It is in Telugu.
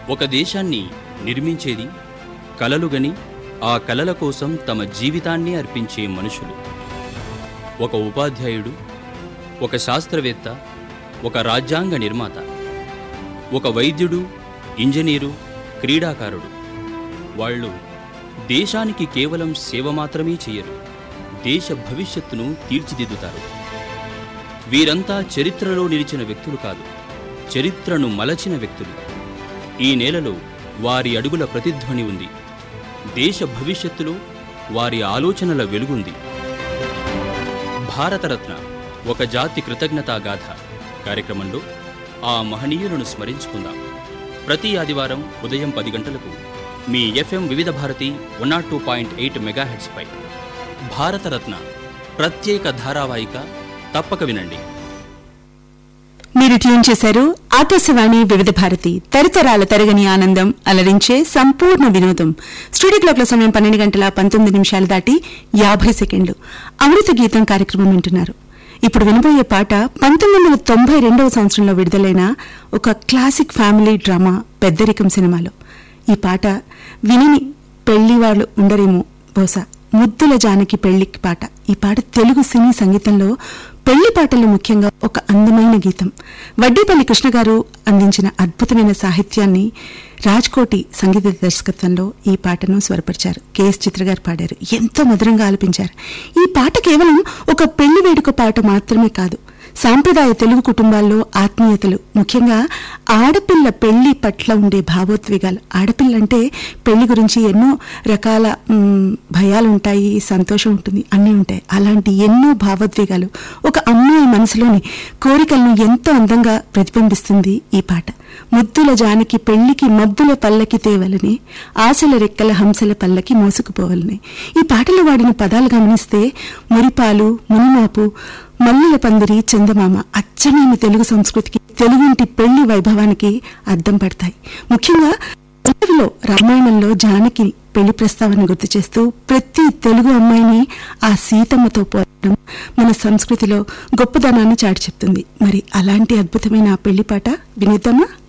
ఒక దేశాన్ని నిర్మించేది కలలుగని ఆ కలల కోసం తమ జీవితాన్ని అర్పించే మనుషులు ఒక ఉపాధ్యాయుడు ఒక శాస్త్రవేత్త ఒక రాజ్యాంగ నిర్మాత ఒక వైద్యుడు ఇంజనీరు క్రీడాకారుడు వాళ్ళు దేశానికి కేవలం సేవ మాత్రమే చేయరు దేశ భవిష్యత్తును తీర్చిదిద్దుతారు వీరంతా చరిత్రలో నిలిచిన వ్యక్తులు కాదు చరిత్రను మలచిన వ్యక్తులు ఈ నేలలో వారి అడుగుల ప్రతిధ్వని ఉంది దేశ భవిష్యత్తులో వారి ఆలోచనల వెలుగుంది భారతరత్న ఒక జాతి కృతజ్ఞతా గాథ కార్యక్రమంలో ఆ మహనీయులను స్మరించుకుందాం ప్రతి ఆదివారం ఉదయం పది గంటలకు మీ FM Vividh Bharati one nought two point eight మెగాహెడ్స్పై భారతరత్న ప్రత్యేక ధారావాహిక తప్పక వినండి మీరు ట్యూన్ చేశారు ఆకాశవాణి వివిధ భారతి తరతరాల తరగని ఆనందం అలరించే సంపూర్ణ వినోదం స్టూడియో క్లాక్ల సమయం పన్నెండు గంటల పంతొమ్మిది నిమిషాలు దాటి యాభై సెకండ్లు అమృత గీతం కార్యక్రమం వింటున్నారు ఇప్పుడు వినబోయే పాట పంతొమ్మిది వందల తొంభై రెండవ సంవత్సరంలో విడుదలైన ఒక క్లాసిక్ ఫ్యామిలీ డ్రామా పెద్దరికం సినిమాలో ఈ పాట విని పెళ్లి వాళ్ళు ఉండరేమో బహుశా ముద్దుల జానకి పెళ్లికి పాట ఈ పాట తెలుగు సినీ సంగీతంలో పెళ్లి పాటల్లో ముఖ్యంగా ఒక అందమైన గీతం వడ్డీపల్లి కృష్ణ గారు అందించిన అద్భుతమైన సాహిత్యాన్ని రాజ్కోటి సంగీత దర్శకత్వంలో ఈ పాటను స్వరపరిచారు కెఎస్ చిత్ర గారు పాడారు ఎంతో మధురంగా ఆలపించారు ఈ పాట కేవలం ఒక పెళ్లి వేడుక పాట మాత్రమే కాదు సాంప్రదాయ తెలుగు కుటుంబాల్లో ఆత్మీయతలు ముఖ్యంగా ఆడపిల్ల పెళ్లి పట్ల ఉండే భావోద్వేగాలు ఆడపిల్ల అంటే పెళ్లి గురించి ఎన్నో రకాల మ్, భయాలు ఉంటాయి సంతోషం ఉంటుంది అన్నీ ఉంటాయి అలాంటి ఎన్నో భావోద్వేగాలు ఒక అమ్మాయి మనసులోని కోరికలను ఎంతో అందంగా ప్రతిబింబిస్తుంది ఈ పాట ముద్దుల జానికి పెళ్లికి మబ్బుల పల్లకి తేవలని ఆశల రెక్కల హంసల పల్లకి మోసుకుపోవాలని ఈ పాటలో వాడిన పదాలు గమనిస్తే మురిపాలు మునిమాపు మల్లెల పందిరి చందమామ అచ్చమైన తెలుగు సంస్కృతికి తెలుగుంటి పెళ్లి వైభవానికి అద్దం పడతాయి ముఖ్యంగా తెలుగులో రామాయణంలో జానకి పెళ్లి ప్రస్తావన గుర్తు చేస్తూ ప్రతి తెలుగు అమ్మాయిని ఆ సీతమ్మతో పోరాటం మన సంస్కృతిలో గొప్పదనాన్ని చాటి చెప్తుంది మరి అలాంటి అద్భుతమైన ఆ పెళ్లి పాట వినిద్దామా